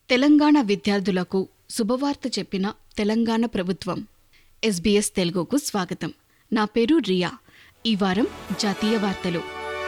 తెలంగాణ విద్యార్థులకు శుభవార్త చెప్పిన తెలంగాణ ప్రభుత్వం ఎస్బీఎస్ తెలుగుకు స్వాగతం నా పేరు రియా ఈ వారం జాతీయ వార్తలు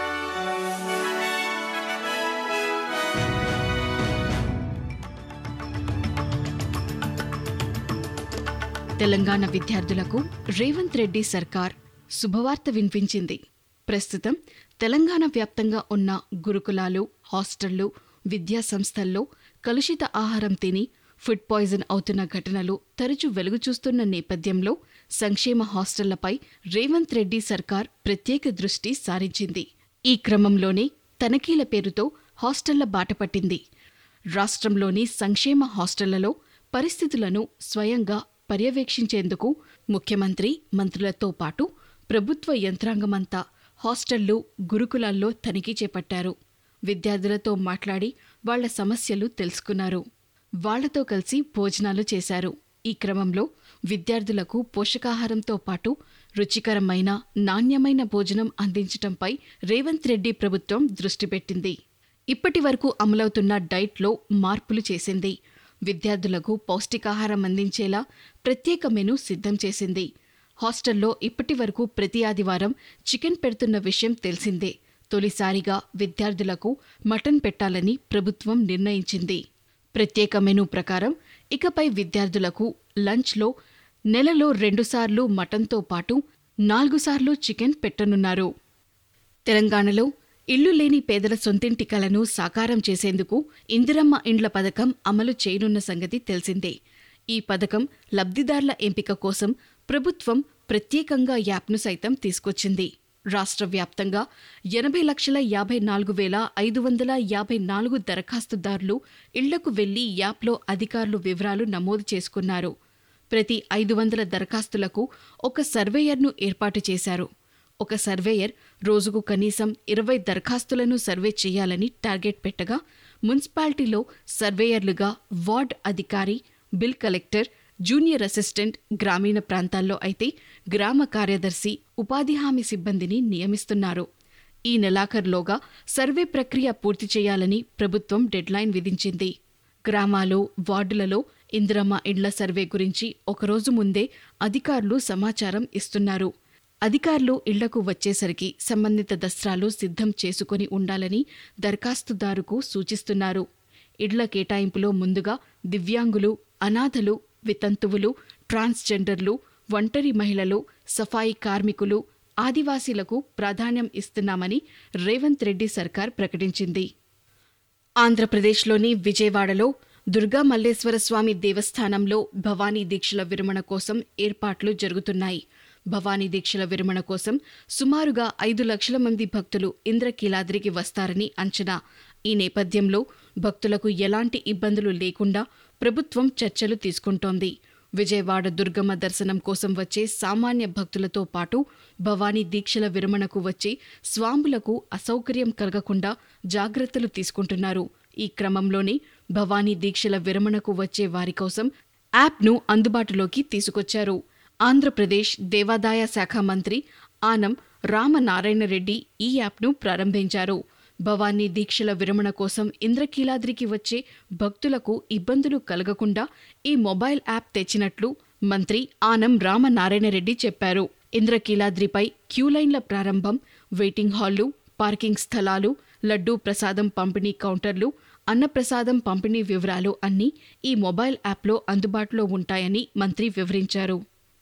తెలంగాణ విద్యార్థులకు రేవంత్ రెడ్డి సర్కార్ శుభవార్త వినిపించింది ప్రస్తుతం తెలంగాణ వ్యాప్తంగా ఉన్న గురుకులాలు హాస్టళ్లు విద్యా సంస్థల్లో కలుషిత ఆహారం తిని ఫుడ్ పాయిజన్ అవుతున్న ఘటనలు తరచూ వెలుగు చూస్తున్న నేపథ్యంలో సంక్షేమ హాస్టళ్లపై రేవంత్ రెడ్డి సర్కార్ ప్రత్యేక దృష్టి సారించింది ఈ క్రమంలోనే తనిఖీల పేరుతో హాస్టళ్ల బాట పట్టింది రాష్ట్రంలోని సంక్షేమ హాస్టళ్లలో పరిస్థితులను స్వయంగా పర్యవేక్షించేందుకు ముఖ్యమంత్రి మంత్రులతో పాటు ప్రభుత్వ యంత్రాంగమంతా హాస్టళ్లు గురుకులాల్లో తనిఖీ చేపట్టారు విద్యార్థులతో మాట్లాడి వాళ్ల సమస్యలు తెలుసుకున్నారు వాళ్లతో కలిసి భోజనాలు చేశారు ఈ క్రమంలో విద్యార్థులకు పోషకాహారంతో పాటు రుచికరమైన నాణ్యమైన భోజనం అందించటంపై రేవంత్ రెడ్డి ప్రభుత్వం దృష్టి పెట్టింది ఇప్పటి వరకు అమలవుతున్న డైట్లో మార్పులు చేసింది విద్యార్థులకు పౌష్టికాహారం అందించేలా ప్రత్యేక మెను సిద్ధం చేసింది హాస్టల్లో ఇప్పటి వరకు ప్రతి ఆదివారం చికెన్ పెడుతున్న విషయం తెలిసిందే తొలిసారిగా విద్యార్థులకు మటన్ పెట్టాలని ప్రభుత్వం నిర్ణయించింది ప్రత్యేక మెనూ ప్రకారం ఇకపై విద్యార్థులకు లంచ్లో నెలలో రెండుసార్లు మటన్తో పాటు నాలుగు సార్లు చికెన్ పెట్టనున్నారు తెలంగాణలో ఇల్లు లేని పేదల సొంతింటి కలను సాకారం చేసేందుకు ఇందిరమ్మ ఇండ్ల పథకం అమలు చేయనున్న సంగతి తెలిసిందే ఈ పథకం లబ్ధిదారుల ఎంపిక కోసం ప్రభుత్వం ప్రత్యేకంగా యాప్ను సైతం తీసుకొచ్చింది రాష్ట్ర వ్యాప్తంగా ఎనభై లక్షల యాభై నాలుగు వేల ఐదు వందల యాభై నాలుగు దరఖాస్తుదారులు ఇళ్లకు వెళ్లి యాప్లో అధికారులు వివరాలు నమోదు చేసుకున్నారు ప్రతి ఐదు వందల దరఖాస్తులకు ఒక సర్వేయర్ను ఏర్పాటు చేశారు ఒక సర్వేయర్ రోజుకు కనీసం ఇరవై దరఖాస్తులను సర్వే చేయాలని టార్గెట్ పెట్టగా మున్సిపాలిటీలో సర్వేయర్లుగా వార్డ్ అధికారి బిల్ కలెక్టర్ జూనియర్ అసిస్టెంట్ గ్రామీణ ప్రాంతాల్లో అయితే గ్రామ కార్యదర్శి ఉపాధి హామీ సిబ్బందిని నియమిస్తున్నారు ఈ నెలాఖరులోగా సర్వే ప్రక్రియ పూర్తి చేయాలని ప్రభుత్వం డెడ్లైన్ విధించింది గ్రామాలు వార్డులలో ఇందిరమ్మ ఇండ్ల సర్వే గురించి ఒకరోజు ముందే అధికారులు సమాచారం ఇస్తున్నారు అధికారులు ఇళ్లకు వచ్చేసరికి సంబంధిత దస్త్రాలు సిద్ధం చేసుకుని ఉండాలని దరఖాస్తుదారుకు సూచిస్తున్నారు ఇళ్ల కేటాయింపులో ముందుగా దివ్యాంగులు అనాథలు వితంతువులు ట్రాన్స్జెండర్లు ఒంటరి మహిళలు సఫాయి కార్మికులు ఆదివాసీలకు ప్రాధాన్యం ఇస్తున్నామని రేవంత్ రెడ్డి సర్కార్ ప్రకటించింది ఆంధ్రప్రదేశ్లోని విజయవాడలో దుర్గా మల్లేశ్వర స్వామి దేవస్థానంలో భవానీ దీక్షల విరమణ కోసం ఏర్పాట్లు జరుగుతున్నాయి భవానీ దీక్షల విరమణ కోసం సుమారుగా ఐదు లక్షల మంది భక్తులు ఇంద్రకీలాద్రికి వస్తారని అంచనా ఈ నేపథ్యంలో భక్తులకు ఎలాంటి ఇబ్బందులు లేకుండా ప్రభుత్వం చర్చలు తీసుకుంటోంది విజయవాడ దుర్గమ్మ దర్శనం కోసం వచ్చే సామాన్య భక్తులతో పాటు భవానీ దీక్షల విరమణకు వచ్చే స్వాములకు అసౌకర్యం కలగకుండా జాగ్రత్తలు తీసుకుంటున్నారు ఈ క్రమంలోనే భవానీ దీక్షల విరమణకు వచ్చే వారి కోసం యాప్ను అందుబాటులోకి తీసుకొచ్చారు ఆంధ్రప్రదేశ్ దేవాదాయ శాఖ మంత్రి ఆనం రామనారాయణ రెడ్డి ఈ యాప్ను ప్రారంభించారు భవానీ దీక్షల విరమణ కోసం ఇంద్రకీలాద్రికి వచ్చే భక్తులకు ఇబ్బందులు కలగకుండా ఈ మొబైల్ యాప్ తెచ్చినట్లు మంత్రి ఆనం రామనారాయణ రెడ్డి చెప్పారు ఇంద్రకీలాద్రిపై క్యూలైన్ల ప్రారంభం వెయిటింగ్ హాళ్లు పార్కింగ్ స్థలాలు లడ్డూ ప్రసాదం పంపిణీ కౌంటర్లు అన్నప్రసాదం పంపిణీ వివరాలు అన్నీ ఈ మొబైల్ యాప్లో అందుబాటులో ఉంటాయని మంత్రి వివరించారు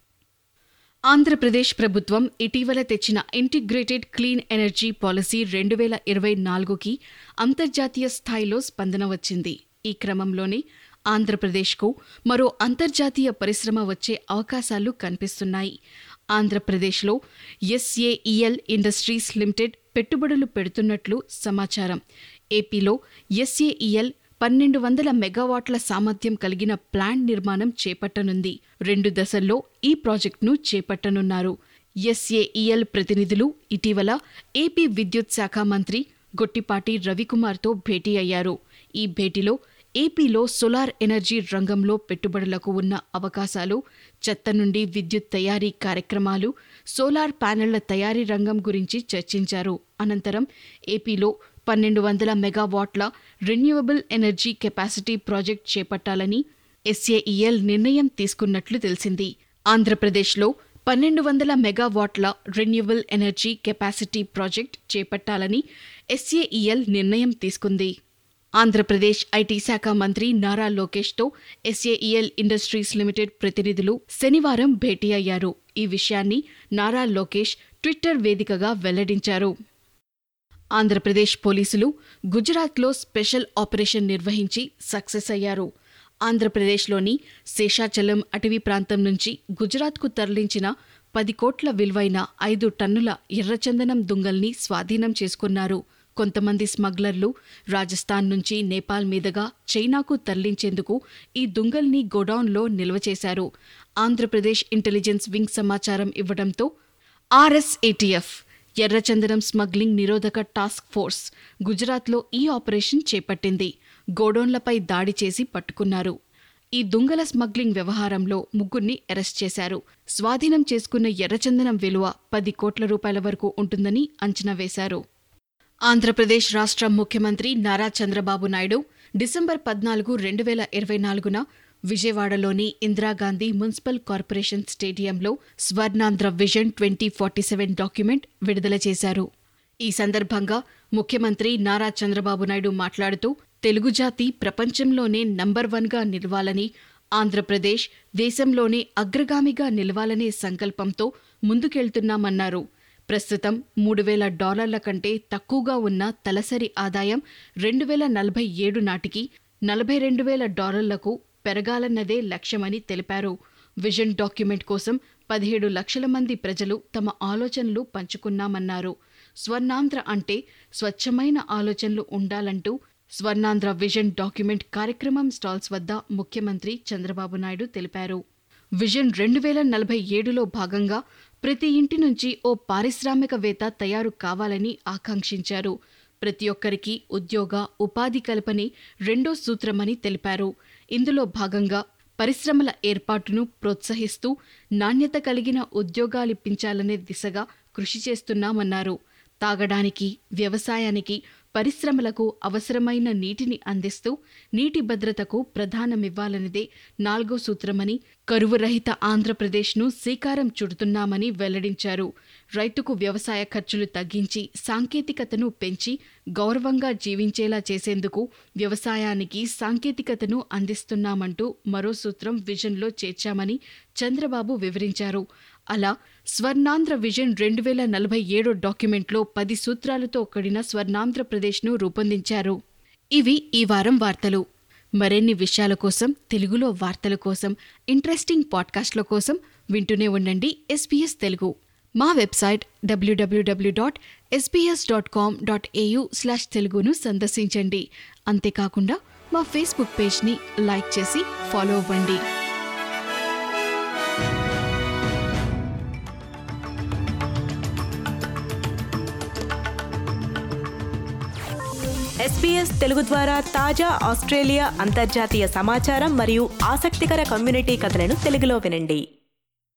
ఆంధ్రప్రదేశ్ ప్రభుత్వం ఇటీవల తెచ్చిన ఇంటిగ్రేటెడ్ క్లీన్ ఎనర్జీ పాలసీ రెండు వేల ఇరవై నాలుగుకి అంతర్జాతీయ స్థాయిలో స్పందన వచ్చింది ఈ క్రమంలోనే ఆంధ్రప్రదేశ్కు మరో అంతర్జాతీయ పరిశ్రమ వచ్చే అవకాశాలు కనిపిస్తున్నాయి ఆంధ్రప్రదేశ్లో ఎస్ఏఈఎల్ ఇండస్ట్రీస్ లిమిటెడ్ పెట్టుబడులు పెడుతున్నట్లు సమాచారం ఏపీలో ఎస్ఏఈఎల్ పన్నెండు వందల మెగావాట్ల సామర్థ్యం కలిగిన ప్లాంట్ నిర్మాణం చేపట్టనుంది రెండు దశల్లో ఈ ప్రాజెక్టును చేపట్టనున్నారు ఎస్ఏఈఎల్ ప్రతినిధులు ఇటీవల ఏపీ విద్యుత్ శాఖ మంత్రి గొట్టిపాటి రవికుమార్తో భేటీ అయ్యారు ఈ భేటీలో ఏపీలో సోలార్ ఎనర్జీ రంగంలో పెట్టుబడులకు ఉన్న అవకాశాలు చెత్త నుండి విద్యుత్ తయారీ కార్యక్రమాలు సోలార్ ప్యానెళ్ల తయారీ రంగం గురించి చర్చించారు అనంతరం ఏపీలో పన్నెండు వందల మెగావాట్ల రెన్యూవబుల్ ఎనర్జీ కెపాసిటీ ప్రాజెక్ట్ చేపట్టాలని ఎస్ఏఈఎల్ నిర్ణయం తీసుకున్నట్లు తెలిసింది ఆంధ్రప్రదేశ్లో పన్నెండు వందల మెగావాట్ల రెన్యూవబుల్ ఎనర్జీ కెపాసిటీ ప్రాజెక్ట్ చేపట్టాలని ఎస్ఏఈఎల్ నిర్ణయం తీసుకుంది ఆంధ్రప్రదేశ్ ఐటీ శాఖ మంత్రి నారా లోకేష్తో ఎస్ఏఈఎల్ ఇండస్ట్రీస్ లిమిటెడ్ ప్రతినిధులు శనివారం భేటీ అయ్యారు ఈ విషయాన్ని నారా లోకేష్ ట్విట్టర్ వేదికగా వెల్లడించారు ఆంధ్రప్రదేశ్ పోలీసులు గుజరాత్లో స్పెషల్ ఆపరేషన్ నిర్వహించి సక్సెస్ అయ్యారు ఆంధ్రప్రదేశ్లోని శేషాచలం అటవీ ప్రాంతం నుంచి గుజరాత్కు తరలించిన పది కోట్ల విలువైన ఐదు టన్నుల ఎర్రచందనం దుంగల్ని స్వాధీనం చేసుకున్నారు కొంతమంది స్మగ్లర్లు రాజస్థాన్ నుంచి నేపాల్ మీదుగా చైనాకు తరలించేందుకు ఈ దుంగల్ని గోడౌన్లో నిల్వ చేశారు ఆంధ్రప్రదేశ్ ఇంటెలిజెన్స్ వింగ్ సమాచారం ఇవ్వడంతో ఆర్ఎస్ఏటీఎఫ్ ఎర్రచందనం స్మగ్లింగ్ నిరోధక టాస్క్ ఫోర్స్ గుజరాత్లో ఈ ఆపరేషన్ చేపట్టింది గోడౌన్లపై దాడి చేసి పట్టుకున్నారు ఈ దుంగల స్మగ్లింగ్ వ్యవహారంలో ముగ్గురిని అరెస్ట్ చేశారు స్వాధీనం చేసుకున్న ఎర్రచందనం విలువ పది కోట్ల రూపాయల వరకు ఉంటుందని అంచనా వేశారు ఆంధ్రప్రదేశ్ రాష్ట్ర ముఖ్యమంత్రి నారా చంద్రబాబు నాయుడు డిసెంబర్ పద్నాలుగు రెండు వేల ఇరవై నాలుగున విజయవాడలోని ఇందిరాగాంధీ మున్సిపల్ కార్పొరేషన్ స్టేడియంలో Swarnandhra vision twenty forty seven document విడుదల చేశారు ఈ సందర్భంగా ముఖ్యమంత్రి నారా చంద్రబాబు నాయుడు మాట్లాడుతూ తెలుగు జాతి ప్రపంచంలోనే నంబర్ వన్గా నిలవాలని ఆంధ్రప్రదేశ్ దేశంలోనే అగ్రగామిగా నిలవాలనే సంకల్పంతో ముందుకెళ్తున్నామన్నారు ప్రస్తుతం మూడు వేల డాలర్ల కంటే తక్కువగా ఉన్న తలసరి ఆదాయం రెండు వేల నలభై ఏడు నాటికి నలభై రెండు వేల డాలర్లకు పెరగాలన్నదే లక్ష్యమని తెలిపారు విజన్ డాక్యుమెంట్ కోసం పదిహేడు లక్షల మంది ప్రజలు తమ ఆలోచనలు పంచుకున్నామన్నారు స్వర్ణాంధ్ర అంటే స్వచ్ఛమైన ఆలోచనలు ఉండాలంటూ స్వర్ణాంధ్ర విజన్ డాక్యుమెంట్ కార్యక్రమం స్టాల్స్ వద్ద ముఖ్యమంత్రి చంద్రబాబు నాయుడు తెలిపారు విజన్ రెండు వేల నలభై ఏడులో భాగంగా ప్రతి ఇంటి నుంచి ఓ పారిశ్రామికవేత్త తయారు కావాలని ఆకాంక్షించారు ప్రతి ఒక్కరికి ఉద్యోగ ఉపాధి కల్పనే రెండో సూత్రమని తెలిపారు ఇందులో భాగంగా పరిశ్రమల ఏర్పాటును ప్రోత్సహిస్తూ నాణ్యత కలిగిన ఉద్యోగాలిప్పించాలనే దిశగా కృషి చేస్తున్నామన్నారు తాగడానికి వ్యవసాయానికి పరిశ్రమలకు అవసరమైన నీటిని అందిస్తూ నీటి భద్రతకు ప్రధానమివ్వాలన్నదే నాలుగో సూత్రమని కరువు రహిత ఆంధ్రప్రదేశ్ను శ్రీకారం చుడుతున్నామని వెల్లడించారు రైతుకు వ్యవసాయ ఖర్చులు తగ్గించి సాంకేతికతను పెంచి గౌరవంగా జీవించేలా చేసేందుకు వ్యవసాయానికి సాంకేతికతను అందిస్తున్నామంటూ మరో సూత్రం విజన్లో చేర్చామని చంద్రబాబు వివరించారు అలా స్వర్ణాంధ్ర విజన్ రెండు వేల నలభై ఏడు డాక్యుమెంట్లో పది సూత్రాలతో కూడిన స్వర్ణాంధ్రప్రదేశ్ను రూపొందించారు ఇవి ఈ వారం వార్తలు మరిన్ని విషయాల కోసం తెలుగులో వార్తల కోసం ఇంట్రెస్టింగ్ పాడ్కాస్ట్ల కోసం వింటూనే ఉండండి ఎస్బీఎస్ తెలుగు మా website W W W dot SBS dot com dot AU slash తెలుగును సందర్శించండి అంతేకాకుండా మా ఫేస్బుక్ పేజ్ని లైక్ చేసి ఫాలో అవ్వండి ఎస్పీఎస్ తెలుగు ద్వారా తాజా ఆస్ట్రేలియా అంతర్జాతీయ సమాచారం మరియు ఆసక్తికర కమ్యూనిటీ కథలను తెలుగులో వినండి